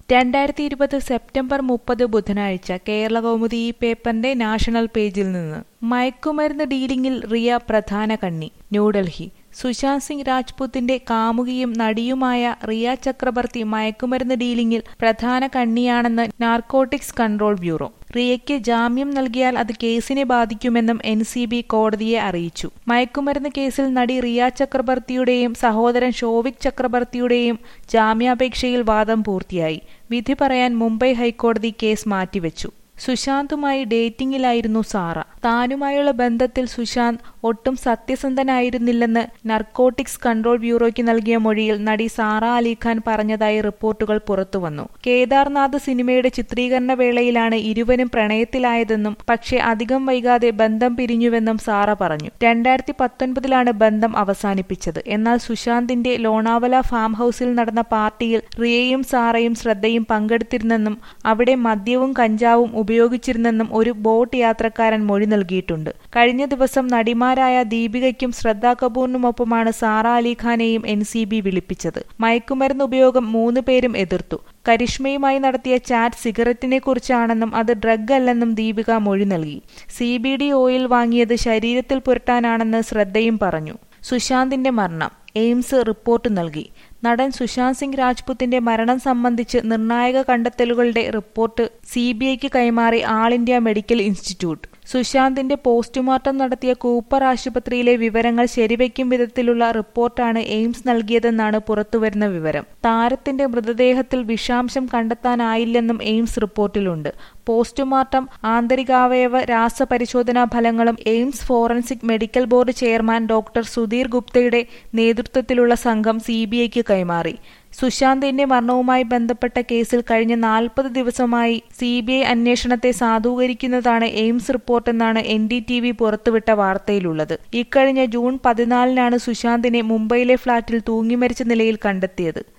രണ്ടായിരത്തി ഇരുപത് സെപ്റ്റംബർ മുപ്പത് ബുധനാഴ്ച കേരള കൗമുദി ഈ പേപ്പറിന്റെ നാഷണൽ പേജിൽ നിന്ന് മയക്കുമരുന്ന് ഡീലിംഗിൽ റിയ പ്രധാന കണ്ണി ന്യൂഡൽഹി സുശാന്ത് സിംഗ് രാജ്പുത്തിന്റെ കാമുകിയും നടിയുമായ റിയ ചക്രബർത്തി മയക്കുമരുന്ന് ഡീലിംഗിൽ പ്രധാന കണ്ണിയാണെന്ന് നാർക്കോട്ടിക്സ് കൺട്രോൾ ബ്യൂറോ റിയയ്ക്ക് ജാമ്യം നൽകിയാൽ അത് കേസിനെ ബാധിക്കുമെന്നും എൻ സി ബി കോടതിയെ അറിയിച്ചു മയക്കുമരുന്ന് കേസിൽ നടി റിയ ചക്രബർത്തിയുടെയും സഹോദരൻ ഷോവിക് ചക്രബർത്തിയുടെയും ജാമ്യാപേക്ഷയിൽ വാദം പൂർത്തിയായി വിധി പറയാൻ മുംബൈ ഹൈക്കോടതി കേസ് മാറ്റിവെച്ചു സുശാന്തുമായി ഡേറ്റിംഗിലായിരുന്നു സാറ താനുമായുള്ള ബന്ധത്തിൽ സുശാന്ത് ഒട്ടും സത്യസന്ധനായിരുന്നില്ലെന്ന് നർക്കോട്ടിക്സ് കൺട്രോൾ ബ്യൂറോയ്ക്ക് നൽകിയ മൊഴിയിൽ നടി സാറ അലിഖാൻ പറഞ്ഞതായി റിപ്പോർട്ടുകൾ പുറത്തുവന്നു കേദാർനാഥ് സിനിമയുടെ ചിത്രീകരണ വേളയിലാണ് ഇരുവരും പ്രണയത്തിലായതെന്നും പക്ഷേ അധികം വൈകാതെ ബന്ധം പിരിഞ്ഞുവെന്നും സാറ പറഞ്ഞു രണ്ടായിരത്തി പത്തൊൻപതിലാണ് ബന്ധം അവസാനിപ്പിച്ചത് എന്നാൽ സുശാന്തിന്റെ ലോണാവല ഫാം ഹൌസിൽ നടന്ന പാർട്ടിയിൽ റിയയും സാറയും ശ്രദ്ധയും പങ്കെടുത്തിരുന്നെന്നും അവിടെ മദ്യവും കഞ്ചാവും ഉപയോഗിച്ചിരുന്നെന്നും ഒരു ബോട്ട് യാത്രക്കാരൻ മൊഴി നൽകിയിട്ടുണ്ട് കഴിഞ്ഞ ദിവസം നടിമാരായ ദീപികയ്ക്കും ശ്രദ്ധാ കപൂറിനുമൊപ്പമാണ് സാറ അലിഖാനെയും എൻ സി ബി വിളിപ്പിച്ചത് മയക്കുമരുന്ന് ഉപയോഗം മൂന്ന് പേരും എതിർത്തു കരിഷ്മയുമായി നടത്തിയ ചാറ്റ് സിഗരറ്റിനെ കുറിച്ചാണെന്നും അത് ഡ്രഗ് അല്ലെന്നും ദീപിക മൊഴി നൽകി സി ബി ഡി ഓയിൽ വാങ്ങിയത് ശരീരത്തിൽ പുരട്ടാനാണെന്ന് ശ്രദ്ധയും പറഞ്ഞു സുശാന്തിന്റെ മരണം എയിംസ് റിപ്പോർട്ട് നൽകി നടൻ സുശാന്ത് സിംഗ് രാജ്പുത്തിന്റെ മരണം സംബന്ധിച്ച് നിർണായക കണ്ടെത്തലുകളുടെ റിപ്പോർട്ട് സി ബി ഐക്ക് കൈമാറി ആൾ ഇന്ത്യ മെഡിക്കൽ ഇൻസ്റ്റിറ്റ്യൂട്ട് സുശാന്തിന്റെ പോസ്റ്റ്മോർട്ടം നടത്തിയ കൂപ്പർ ആശുപത്രിയിലെ വിവരങ്ങൾ ശരിവയ്ക്കും വിധത്തിലുള്ള റിപ്പോർട്ടാണ് എയിംസ് നൽകിയതെന്നാണ് പുറത്തുവരുന്ന വിവരം താരത്തിന്റെ മൃതദേഹത്തിൽ വിഷാംശം കണ്ടെത്താനായില്ലെന്നും എയിംസ് റിപ്പോർട്ടിലുണ്ട് പോസ്റ്റ്മോർട്ടം ആന്തരികാവയവ രാസപരിശോധനാ ഫലങ്ങളും AIIMS forensic medical board chairman doctor Sudhir ഗുപ്തയുടെ നേതൃത്വത്തിലുള്ള സംഘം സി ബി ഐക്ക് കൈമാറി സുശാന്തിന്റെ മരണവുമായി ബന്ധപ്പെട്ട കേസിൽ കഴിഞ്ഞ നാൽപ്പത് ദിവസമായി സി ബി ഐ അന്വേഷണത്തെ സാധൂകരിക്കുന്നതാണ് എയിംസ് റിപ്പോർട്ടെന്നാണ് എൻ ഡി ടി വി പുറത്തുവിട്ട വാർത്തയിലുള്ളത് ഇക്കഴിഞ്ഞ ജൂൺ പതിനാലിനാണ് സുശാന്തിനെ മുംബൈയിലെ ഫ്ളാറ്റിൽ തൂങ്ങിമരിച്ച നിലയിൽ കണ്ടെത്തിയത്